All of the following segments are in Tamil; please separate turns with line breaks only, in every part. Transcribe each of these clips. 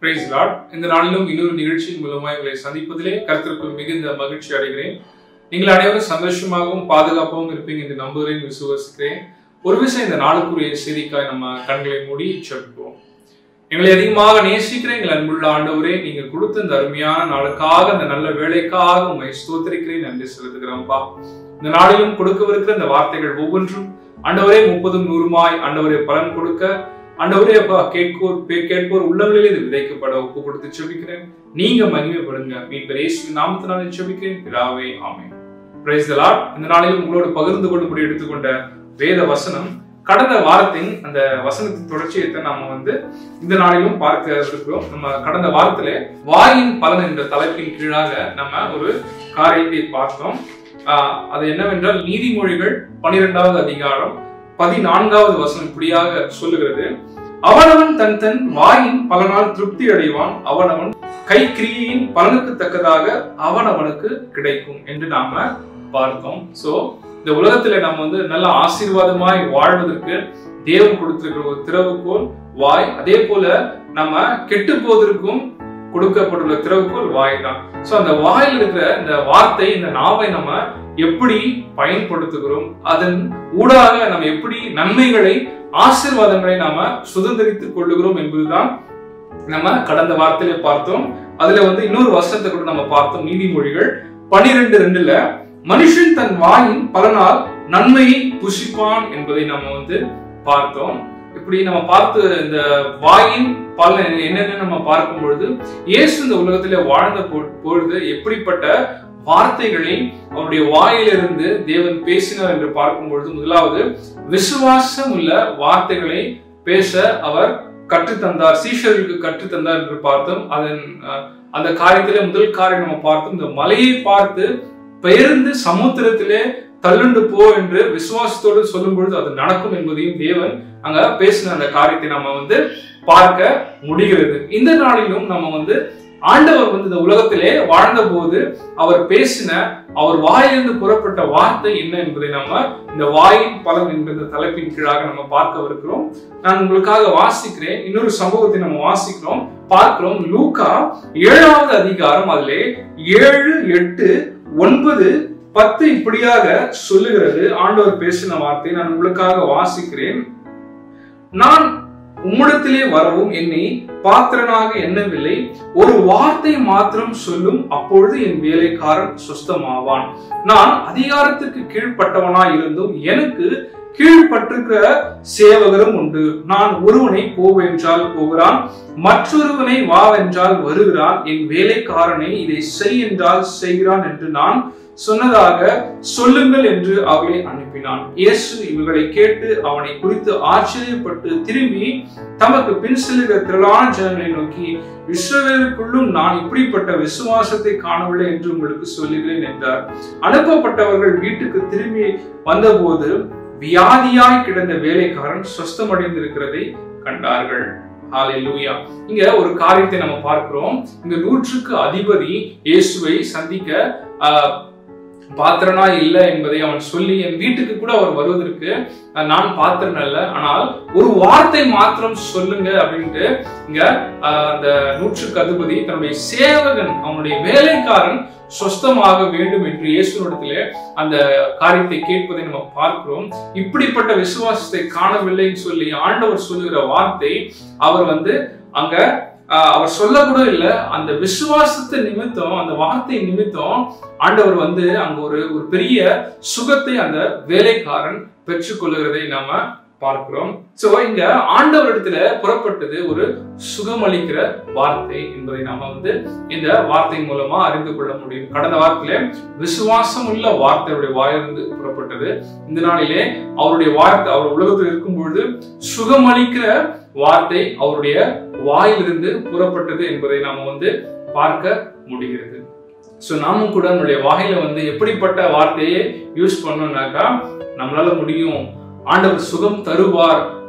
பிரைஸ் லார்ட் இந்த நாளிலும் இன்னொரு நிகழ்ச்சியின் மூலமாக உங்களை சந்திப்பதிலே கருத்திற்குள் மிகுந்த மகிழ்ச்சி அடைகிறேன் நீங்கள் அனைவரும் சந்தோஷமாகவும் பாதுகாப்பாகவும் இருப்பீங்க என்று நம்புகிறேன் விசுவசிக்கிறேன் ஒரு விஷயம் இந்த நாளுக்குரிய செய்திக்காய் நம்ம கண்களை மூடி செல்வோம் எங்களை அதிகமாக நேசிக்கிற எங்கள் அன்புள்ள ஆண்டவரே நீங்க கொடுத்த இந்த அருமையான நாளுக்காக இந்த நல்ல வேலைக்காக உங்களை ஸ்தோத்திரிக்கிறேன் நன்றி செலுத்துகிறோம்ப்பா இந்த நாளிலும் கொடுக்கவிருக்கிற இந்த வார்த்தைகள் ஒவ்வொன்றும் ஆண்டவரே முப்பதும் நூறுமாய் ஆண்டவரே பலன் கொடுக்க ஆண்டவரே அப்பா கேட்போர் பே- கேட்போர் உள்ளங்களில் இது விதைக்கப்பட ஒப்பு கொடுத்து செபிக்கிறேன் நீங்க மகிமைப்படுங்க மீட்பர் இயேசு நாமத்தினாலே செபிக்கிறேன் பிதாவே ஆமென் பிரைஸ் தி லார்ட் இந்த நாளிலும் உங்களோடு பகிர்ந்து கொள்ளும்படி எடுத்துக்கொண்ட வேத வசனம் கடந்த வாரத்தின் அந்த வசனத்தின் தொடர்ச்சியத்தை நாம வந்து இந்த நாளிலும் பார்க்க இருக்கிறோம் நம்ம கடந்த வாரத்துல வாயின் பலன் என்ற தலைப்பின் கீழாக நம்ம ஒரு காரியத்தை பார்த்தோம் ஆஹ் அது என்னவென்றால் நீதிமொழிகள் பனிரெண்டாவது அதிகாரம் பதினான்காவது வசனம் இப்படியாக சொல்லுகிறது அவனவன் தன் தன் வாயின் பலனால் திருப்தி அடைவான் அவனவன் கைக்கிரியின் பலனுக்கு தக்கதாக அவனவனுக்கு கிடைக்கும் என்று நாம பார்த்தோம் சோ இந்த உலகத்துல நம்ம வந்து நல்ல ஆசீர்வாதமாய் வாழ்வதற்கு தேவன் கொடுத்திருக்கிற ஒரு திறவுகோல் வாய் அதே போல நம்ம கெட்டு போவதற்கும் கொடுக்கப்பட்டுள்ள திறவுகோல் வாய் தான் சோ அந்த வாயில் இருக்கிற இந்த வார்த்தை இந்த நாவை நம்ம எப்படி பயன்படுத்துகிறோம் அதன் ஊடாக நம்ம எப்படி நன்மைகளை ஆசீர்வாதங்களை நாம சுதந்திரித்துக் கொள்ளுகிறோம் என்பதுதான் நம்ம கடந்த வார்த்தையில பார்த்தோம் அதுல வந்து இன்னொரு வசனத்தை கூட நம்ம பார்த்தோம் நீதிமொழிகள் பனிரெண்டு ரெண்டுல மனுஷன் தன் வாயின் பலனால் நன்மையை புசிப்பான் என்பதை நம்ம வந்து பார்த்தோம் இப்படி நம்ம பார்த்து இந்த வாயின் பலன் என்னன்னு நம்ம பார்க்கும் பொழுது இயேசு இந்த உலகத்திலே வாழ்ந்த பொ- பொழுது எப்படிப்பட்ட வார்த்தைகளை அவருடைய வாயிலிருந்து தேவன் பேசினார் என்று பார்க்கும் பொழுது முதலாவது விசுவாசம் உள்ள வார்த்தைகளை பேச அவர் கற்றுத்தந்தார் சீஷர்களுக்கு கற்றுத்தந்தார் என்று பார்த்தோம் அதன் அஹ், அந்த காரியத்திலே முதல் காரியம் நம்ம பார்த்தோம் இந்த மலையை பார்த்து பெயர்ந்து சமுத்திரத்திலே தள்ளுண்டு போ என்று விசுவாசத்தோடு சொல்லும் பொழுது அது நடக்கும் என்பதையும் தேவன் அங்க பேசின அந்த காரியத்தை நம்ம வந்து பார்க்க முடிகிறது இந்த நாளிலும் நம்ம வந்து ஆண்டவர் வந்து இந்த உலகத்திலே வாழ்ந்தபோது அவர் பேசின அவர் வாயிலிருந்து புறப்பட்ட வார்த்தை என்ன என்பதை நம்ம இந்த வாயின் பலன் என்ற இந்த தலைப்பின் கீழாக நம்ம பார்க்கவிருக்கிறோம் நான் உங்களுக்காக வாசிக்கிறேன் இன்னொரு சம்பவத்தை நம்ம வாசிக்கிறோம் பார்க்கிறோம் லூக்கா ஏழாவது அதிகாரம் அதிலே ஏழு எட்டு ஒன்பது பத்து இப்படியாக சொல்லுகிறது ஆண்டவர் பேசின வார்த்தை நான் உங்களுக்காக வாசிக்கிறேன் நான் உம்மிடத்திலே வரவும் என்னை பாத்திரனாக எண்ணவில்லை ஒரு வார்த்தை மாத்திரம் சொல்லும் அப்பொழுது என் வேலைக்காரன் சுஸ்தமாவான் நான் அதிகாரத்துக்கு கீழ்ப்பட்டவனாய் இருந்தும் எனக்கு கீழ்ப்பட்டிருக்கிற சேவகரும் உண்டு நான் ஒருவனை போவென்றால் போகிறான் மற்றொருவனை வாவென்றால் வருகிறான் என் வேலைக்காரனை இதை செய் என்றால் செய்கிறான் என்று நான் சொன்னதாக சொல்லுங்கள் என்று அவளை அனுப்பினான் இயேசு இவர்களை கேட்டு அவனை குறித்து ஆச்சரியப்பட்டு திரும்பி தமக்கு பின் செல்லுகிற திரளான ஜனங்களை நோக்கி இஸ்ரவேலுக்குள்ளும் நான் இப்படிப்பட்ட விசுவாசத்தை காணவில்லை என்று உங்களுக்கு சொல்லுகிறேன் என்றார் அனுப்பப்பட்டவர்கள் வீட்டுக்கு திரும்பி வந்தபோது வியாதியாய் கிடந்த வேலைக்காரன் சொஸ்தமடைந்திருக்கிறதை கண்டார்கள் ஹalleluya இங்க ஒரு காரியத்தை நம்ம பார்க்கிறோம் இந்த நூற்றுக்கு அதிபதி இயேசுவை சந்திக்க ஆஹ், பாத்திரனா இல்லை என்பதை அவன் சொல்லி என் வீட்டுக்கு கூட அவர் வருவதற்கு அஹ், நான் பாத்திரன் அல்ல ஆனால் ஒரு வார்த்தை மாத்திரம் சொல்லுங்க அப்படின்ட்டு இங்க ஆஹ், அந்த நூற்றுக்கு அதிபதி தன்னுடைய சேவகன் அவனுடைய வேலைக்காரன் சொஸ்தமாக வேண்டும் என்று இயேசுனிடத்திலே அந்த காரியத்தை கேட்பதை நம்ம பார்க்கிறோம் இப்படிப்பட்ட விசுவாசத்தை காணவில்லைன்னு சொல்லி ஆண்டவர் சொல்லுகிற வார்த்தை அவர் வந்து அங்க ஆஹ், அவர் சொல்லக்கூட இல்ல அந்த விசுவாசத்தை நிமித்தம் அந்த வார்த்தை நிமித்தம் ஆண்டவர் வந்து அங்க ஒரு ஒரு பெரிய சுகத்தை அந்த வேலைக்காரன் பெற்றுக்கொள்ளுகிறதை நாம பார்க்கிறோம் சோ இங்க ஆண்டவரிடத்துல புறப்பட்டது ஒரு சுகமளிக்கிற வார்த்தை என்பதை நாம வந்து இந்த வார்த்தை மூலமா அறிந்து கொள்ள முடியும் கடந்த வாரத்திலே விசுவாசம் உள்ள வார்த்தையுடைய வாயிலிருந்து புறப்பட்டது இந்த நாளிலே அவருடைய வார்த்தை அவர் உலகத்தில் இருக்கும் பொழுது சுகமளிக்கிற வார்த்தை அவருடைய வாயிலிருந்து புறப்பட்டது என்பதை நாம வந்து பார்க்க முடிகிறது ஸோ நாமும் கூட நம்மளுடைய வாயில வந்து எப்படிப்பட்ட வார்த்தையை யூஸ் பண்ணோம்னாக்கா நம்மளால முடியும் ஆண்டவர் சுகம் தருவார்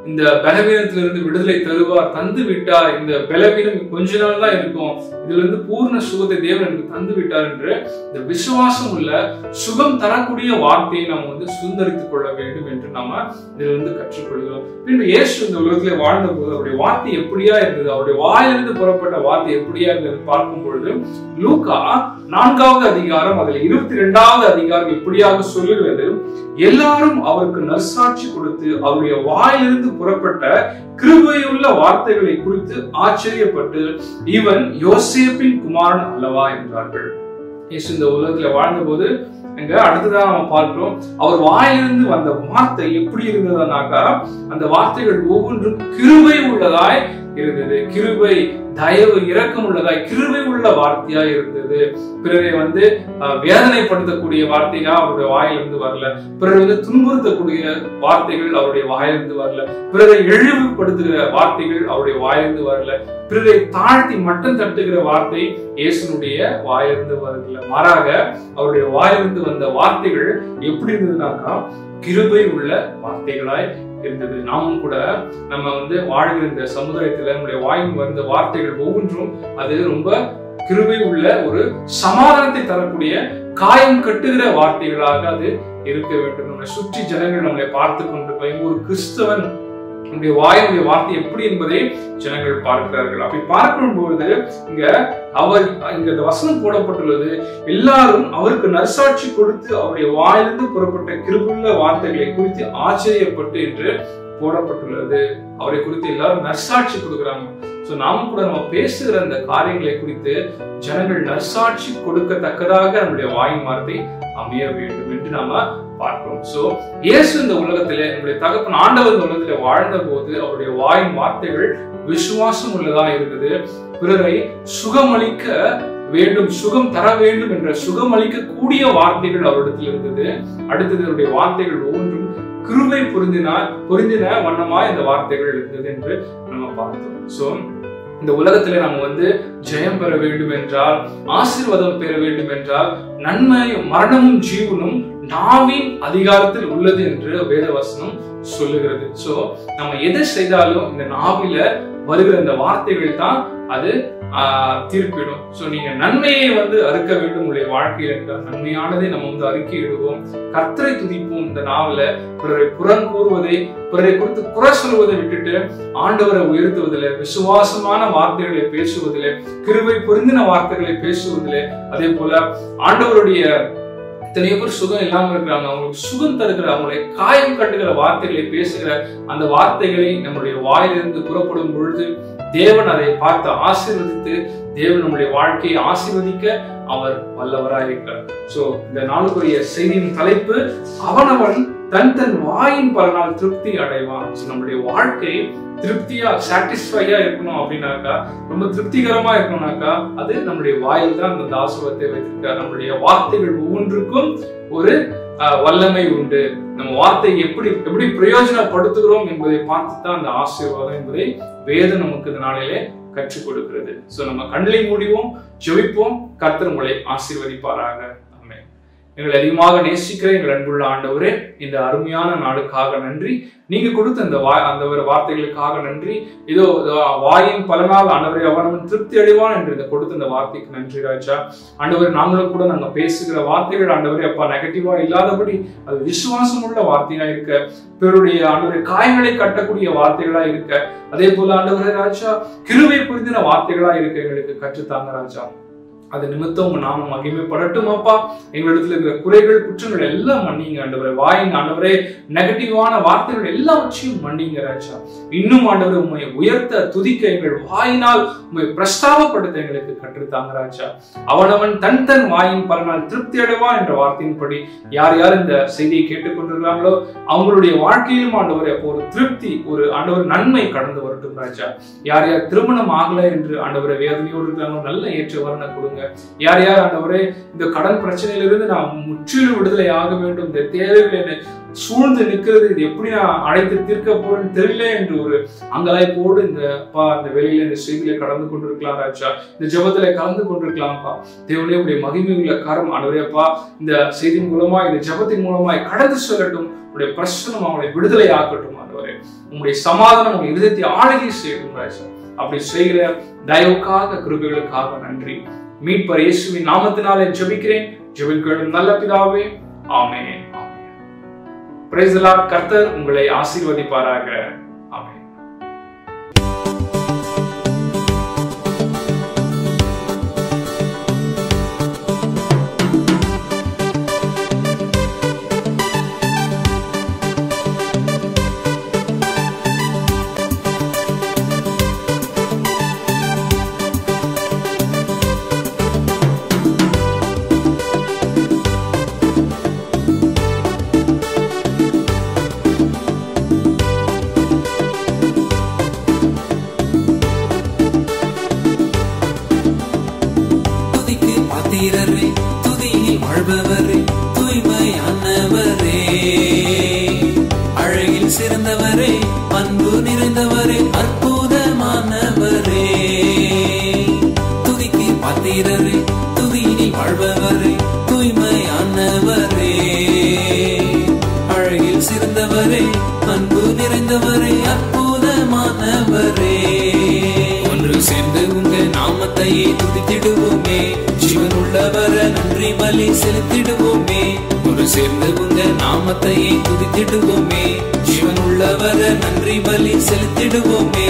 இந்த பலவீனத்திலிருந்து விடுதலை தருவார் தந்து விட்டார் இந்த பலவீனம் கொஞ்ச நாள் தான் இருக்கும் இதுல இருந்து பூர்ண சுகத்தை தேவன் எனக்கு தந்து விட்டார் என்று இந்த விசுவாசம் உள்ள சுகம் தரக்கூடிய வார்த்தையை நம்ம வந்து சுதந்திரித்துக் கொள்ள வேண்டும் என்று நாம இதில் இருந்து கற்றுக்கொள்கிறோம் பின்பு இயேசு இந்த உலகத்திலே வாழ்ந்த போது அவருடைய வார்த்தை எப்படியா இருந்தது அவருடைய வாயிலிருந்து புறப்பட்ட வார்த்தை எப்படியா இருந்தது பார்க்கும் பொழுது லூக்கா நான்காவது அதிகாரம் அதில் இருபத்தி இரண்டாவது அதிகாரம் இப்படியாக சொல்லுகிறது எல்லாரும் அவருக்கு நற்சாட்சி கொடுத்து அவருடைய வாயிலிருந்து புறப்பட்ட கிருபையுள்ள வார்த்தைகளை குறித்து ஆச்சரியப்பட்டு இவன் யோசேப்பின் குமாரன் அல்லவா என்றார்கள் இயேசு இந்த உலகத்துல வாழ்ந்தபோது அங்க அடுத்ததான் நம்ம பார்க்கிறோம் அவர் வாயிலிருந்து வந்த வார்த்தை எப்படி இருந்ததுனாக்கா அந்த வார்த்தைகள் ஒவ்வொன்றும் கிருபை உள்ளதாய் இருந்தது கிருபை தயவு இரக்கம் உள்ளதாய் கிருபை உள்ள வார்த்தையா இருந்தது பிறரை வந்து அஹ், வேதனைப்படுத்தக்கூடிய வார்த்தையா அவருடைய வாயிலிருந்து வரல பிறரை வந்து துன்புறுத்தக்கூடிய வார்த்தைகள் அவருடைய வாயிலிருந்து வரல பிறரை இழிவுபடுத்துகிற வார்த்தைகள் அவருடைய வாயிலிருந்து வரல பிறரை தாழ்த்தி மட்டம் தட்டுகிற வார்த்தை இயேசுனுடைய வாயிலிருந்து வரல மாறாக அவருடைய வாயிலிருந்து வந்த வார்த்தைகள் எப்படி இருந்ததுனாக்கா கிருபை உள்ள வார்த்தைகளாய் இருந்தது நாமும் கூட நம்ம வந்து வாழ்கிற இந்த சமுதாயத்துல நம்முடைய வாயின் வந்த வார்த்தைகள் ஒவ்வொன்றும் அது ரொம்ப கிருபை உள்ள ஒரு சமாதானத்தை தரக்கூடிய காயம் கட்டுகிற வார்த்தைகளாக அது இருக்க வேண்டும் நம்மளை சுற்றி ஜனங்கள் நம்மளை பார்த்து கொண்டிருப்பாங்க ஒரு கிறிஸ்தவன் நம்முடைய வாயுடைய வார்த்தை எப்படி என்பதை ஜனங்கள் பார்க்கிறார்கள் அப்படி பார்க்கும் பொழுது இங்க அவர் இங்க இந்த வசனம் போடப்பட்டுள்ளது எல்லாரும் அவருக்கு நற்சாட்சி கொடுத்து அவருடைய வாயிலிருந்து புறப்பட்ட கிருபுள்ள வார்த்தைகளை குறித்து ஆச்சரியப்பட்டு என்று போடப்பட்டுள்ளது அவரை குறித்து எல்லாரும் நற்சாட்சி கொடுக்குறாங்க சோ நாம கூட நம்ம பேசுகிற அந்த காரியங்களை குறித்து ஜனங்கள் நற்சாட்சி கொடுக்கத்தக்கதாக நம்முடைய வாயின் வார்த்தை அமைய வேண்டும் என்று நாம பார்க்கிறோம் சோ இயேசு இந்த உலகத்திலே நம்முடைய தகப்பன் ஆண்டவர் இந்த உலகத்திலே வாழ்ந்த போது அவருடைய வாயின் வார்த்தைகள் விசுவாசம் உள்ளதா இருந்தது பிறரை சுகமளிக்க வேண்டும் சுகம் தர வேண்டும் என்ற சுகமளிக்க கூடிய வார்த்தைகள் அவரிடத்தில் இருந்தது அடுத்தது அவருடைய வார்த்தைகள் ஒவ்வொன்றும் கிருபை பொருந்தினால் பொருந்தின வண்ணமாய் இந்த வார்த்தைகள் இருந்தது என்று நம்ம பார்த்தோம் சோ இந்த உலகத்திலே நம்ம வந்து ஜெயம் பெற வேண்டும் என்றால் ஆசீர்வாதம் பெற வேண்டும் என்றால் நன்மை மரணமும் ஜீவனும் நாவின் அதிகாரத்தில் உள்ளது என்று வேதவசனம் சொல்லுகிறது சோ நம்ம எதை செய்தாலும் இந்த நாவில வருகிற இந்த வார்த்தைகள் தான் அது ஆஹ், தீர்ப்பிடும் சோ நீங்க நன்மையை வந்து அறுக்க வேண்டும் உங்களுடைய வாழ்க்கையில் என்றால் நன்மையானதை நம்ம வந்து அறிக்கையிடுவோம் கர்த்தரை துதிப்போம் இந்த நாவல பிறரை புறம் கூறுவதை பிறரை குறித்து குறை சொல்வதை விட்டுட்டு ஆண்டவரை உயர்த்துவதில் விசுவாசமான வார்த்தைகளை பேசுவதிலே கிருபை பொருந்தின வார்த்தைகளை பேசுவதிலே அதே போல ஆண்டவருடைய எத்தனையோ பேர் சுகம் இல்லாம இருக்கிறாங்க அவங்களுக்கு சுகம் தருகிற அவங்களை காயம் கட்டுகிற வார்த்தைகளை பேசுகிற அந்த வார்த்தைகளை நம்முடைய வாயிலிருந்து புறப்படும் பொழுது தேவன் அதை பார்த்து ஆசீர்வதித்து தேவன் நம்முடைய வாழ்க்கையை ஆசீர்வதிக்க அவர் வல்லவராய் இருக்கிறார் சோ இந்த நாளுக்குரிய செய்தியின் தலைப்பு அவனவன் தன் தன் வாயின் பலனால் திருப்தி அடைவான் So, நம்முடைய வாழ்க்கை திருப்தியா சாட்டிஸ்ஃபையா இருக்கணும் அப்படின்னாக்கா ரொம்ப திருப்திகரமா இருக்கணும்னாக்கா அது நம்முடைய வாயில் தான் அந்த தாசவத்தை வைத்திருக்கார் நம்முடைய வார்த்தைகள் ஒவ்வொன்றுக்கும் ஒரு அஹ், வல்லமை உண்டு நம்ம வார்த்தையை எப்படி எப்படி பிரயோஜனப்படுத்துகிறோம் என்பதை பார்த்து தான் அந்த ஆசீர்வாதம் என்பதை வேதம் நமக்கு இந்த நாளிலே கற்றுக் கொடுக்கிறது சோ நம்ம கண்களை மூடிவோம் ஜெபிப்போம் கர்த்தர் உங்களை ஆசீர்வதிப்பாராக ஆமென் எங்களை அதிகமாக நேசிக்கிற எங்கள் அன்புள்ள ஆண்டவரே இந்த அருமையான நாளுக்காக நன்றி நீங்க கொடுத்த அந்த வா அந்த ஒரு வார்த்தைகளுக்காக நன்றி இதோ இதோ வாயின் பலனால் ஆண்டவரே அவனவன் திருப்தி அடைவான் என்று இந்த கொடுத்த இந்த வார்த்தைக்கு நன்றி ராஜா ஆண்டவர் நாங்களும் கூட நாங்க பேசுகிற வார்த்தைகள் ஆண்டவரே அப்பா நெகட்டிவா இல்லாதபடி அது விசுவாசம் உள்ள வார்த்தையா இருக்க பிறருடைய ஆண்டவரை காயங்களை கட்டக்கூடிய வார்த்தைகளா இருக்க அதே போல ஆண்டவரே ராஜா கிருவை புரிந்தின வார்த்தைகளா இருக்க எங்களுக்கு கற்றுத்தாங்க ராஜா அது நிமித்தம் உங்க நாம மகிமைப்படட்டும் அப்பா எங்களிடத்துல இருக்கிற குறைகள் குற்றங்கள் எல்லாம் மன்னிங்க ஆண்டவரே வாயின் ஆண்டவரே நெகட்டிவான வார்த்தைகள் எல்லாவற்றையும் மன்னிங்க ராஜா இன்னும் ஆண்டவரே உண்மை உயர்த்த துதிக்க எங்கள் வாயினால் உண்மை பிரஸ்தாபப்படுத்த எங்களுக்கு கற்றுத்தாங்க ராஜா அவனவன் தன் தன் வாயின் பலனால் திருப்தி அடைவான் என்ற வார்த்தையின்படி யார் யார் இந்த செய்தியை கேட்டுக்கொண்டிருக்கிறாங்களோ அவங்களுடைய வாழ்க்கையிலும் ஆண்டவரே அப்போ ஒரு திருப்தி ஒரு ஆண்டவர் நன்மை கடந்து வரட்டும் ராஜா யார் யார் திருமணம் ஆகல என்று ஆண்டவரை வேதனையோடு இருக்கிறாங்களோ நல்ல ஏற்ற வரணை கொடுங்க யார் யார் ஆண்டவரே இந்த கடன் பிரச்சனையிலிருந்து நான் முற்றிலும் விடுதலை ஆக வேண்டும் இந்த தேவைகள் என்னை சூழ்ந்து நிற்கிறது இது எப்படி நான் அழைத்து தீர்க்க போறேன்னு தெரியல என்று ஒரு அங்கலாய்ப்போடு இந்த அப்பா இந்த வெளியில இந்த செய்தியில கடந்து கொண்டிருக்கலாம் ராஜா இந்த ஜெபத்துல கலந்து கொண்டிருக்கலாம்ப்பா தேவனே உடைய மகிமை உள்ள கரம் ஆண்டவரேப்பா இந்த செய்தியின் மூலமா இந்த ஜெபத்தின் மூலமாய் கடந்து செல்லட்டும் உடைய பிரச்சனம் அவங்களை விடுதலை ஆக்கட்டும் ஆண்டவரே உங்களுடைய சமாதானம் உங்களுடைய இருதயத்தை ஆளுகை செய்யட்டும் ராஜா அப்படி செய்கிற தயவுக்காக கிருபைகளுக்காக நன்றி மீட்பர் இயேசுவின் நாமத்தினாலே ஜெபிக்கிறேன் ஜெபிக்கிறோம் நல்ல பிதாவே ஆமென் ஆமென் பிரைஸ் கர்த்தர் உங்களை ஆசீர்வதிப்பாராக ஆமென்
துதிக்கு பாத்திரரே துதியில் வாழ்பவரே தூய்மையானவரே அழகில் சிறந்தவரே அன்பு நிறைந்தவரே அற்புதமானவரே துதிக்கு பாத்திரரே துதியில் வாழ்பவரே தூய்மையானவரே அழகில் சிறந்தவரே அன்பு நிறைந்தவரே அற்புதமானவரே ஒன்று சேர்ந்து உங்க நாமத்தையே துதித்திடுவோமே ஜீவன் உள்ளவர நன்றி பலி செலுத்திடுவோமே ஒரு சேர்ந்து உங்க நாமத்தையே துதித்திடுவோமே ஜீவன் உள்ளவர நன்றி பலி செலுத்திடுவோமே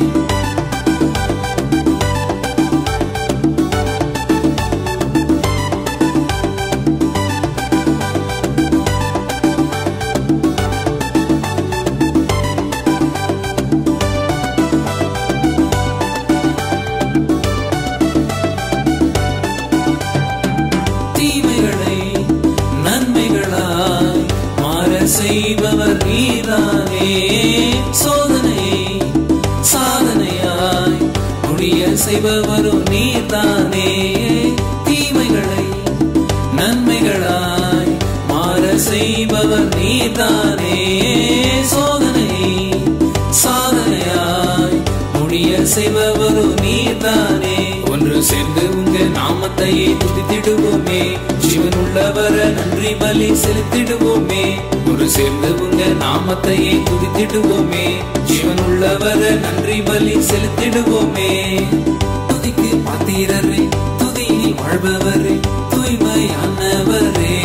தீமைகளை நன்மைகளாய் மாற செய்பவர் நீதானே சோதனை சாதனையாய் முடிய செய்பவரும் நீதானே தீமைகளை நன்மைகளாய் மாற செய்பவர் நீதானே சோதனை சாதனையாய் முடிய செய்பவரும் நீதானே ஒன்று சேர்ந்து உங்க நாமத்தையே துதித்திடுவோமே ஜீவன் உள்ளவர நன்றி பலி செலுத்திடுவோமே ஒரு சேர்ந்து உங்க நாமத்தையே துதித்திடுவோமே ஜீவன் உள்ளவர நன்றி பலி செலுத்திடுவோமே துதிக்கு பாத்திரரே துதியில் வாழ்பவரே தூய்மையானவரே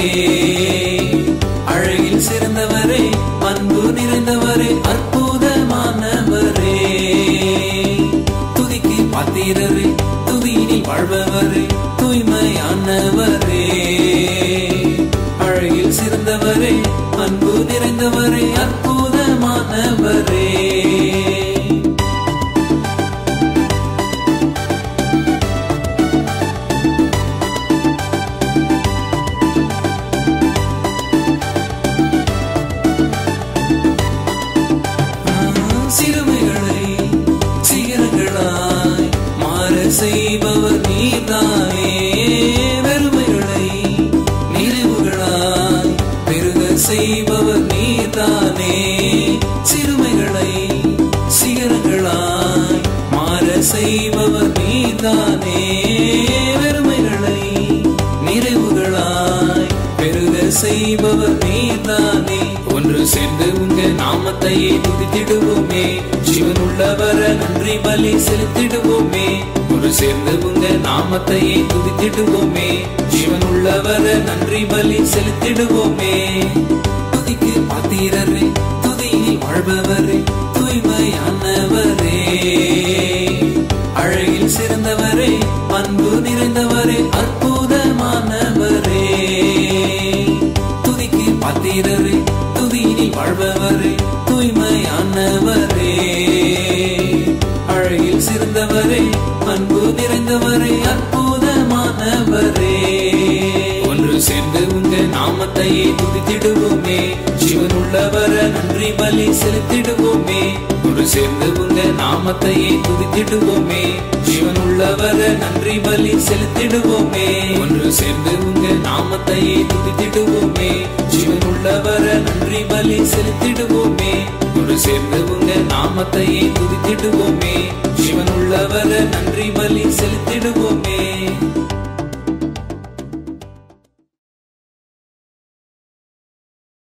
அழகில் சிறந்தவரே அன்பு நிறைந்தவரே அற்புதமானவரே துதிக்கு பாத்திரரே துதியினில் வாழ்பவரே தூய்மையானவரே அழகில் சிறந்தவரே அன்பு நிறைந்தவரே அற்புதமானவரே சிறுமைகளை சிகரங்களாய் மாற செய்பவர் நீதானே வெறுமைகளை நிறைவுகளாய் பெருக செய்பவர் நீதானே சிறுமைகளை சிகரங்களாய் மாற செய்பவர் நீதானே வெறுமைகளை நிறைவுகளாய் பெருக செய்பவர் நீதானே ஒன்று சேர்ந்து உங்க நாமத்தையே துதித்திடுவோமே ஜீவன் உள்ளவர நன்றி பலி செலுத்திடுவோமே ஒரு சேர்ந்து உங்க நாமத்தையே துதித்திடுவோமே ஜீவன் உள்ளவர நன்றி பலி செலுத்திடுவோமே துதிக்கு பாத்திரரே துதியில் வாழ்பவரே தூய்மையானவரே அழகில் சிறந்தவரே அன்பு நிறைந்தவரே அற்புதமானவரே துதிக்கு பாத்திரரே துதியினில் வாழ்பவரே தூய்மையானவரே அழகில் சிறந்தவரே அன்பு நிறைந்தவரே அற்புதமானவரே ஒன்று சேர்ந்து உங்க நாமத்தையே துதித்திடுவோமே ஜீவன் உள்ளவர நன்றி பலி செலுத்திடுவோமே ஒரு சேர்ந்து உங்க நாமத்தையே துதித்திடுவோமே ஜீவன் உள்ளவர நன்றி பலி செலுத்திடுவோமே ஒன்று சேர்ந்து உங்க நாமத்தையே துதித்திடுவோமே ஜீவன் உள்ளவர நன்றி பலி செலுத்திடுவோமே ஒரு சேர்ந்து உங்க நாமத்தையே துதித்திடுவோமே ஜீவன் உள்ளவர நன்றி பலி செலுத்திடுவோம்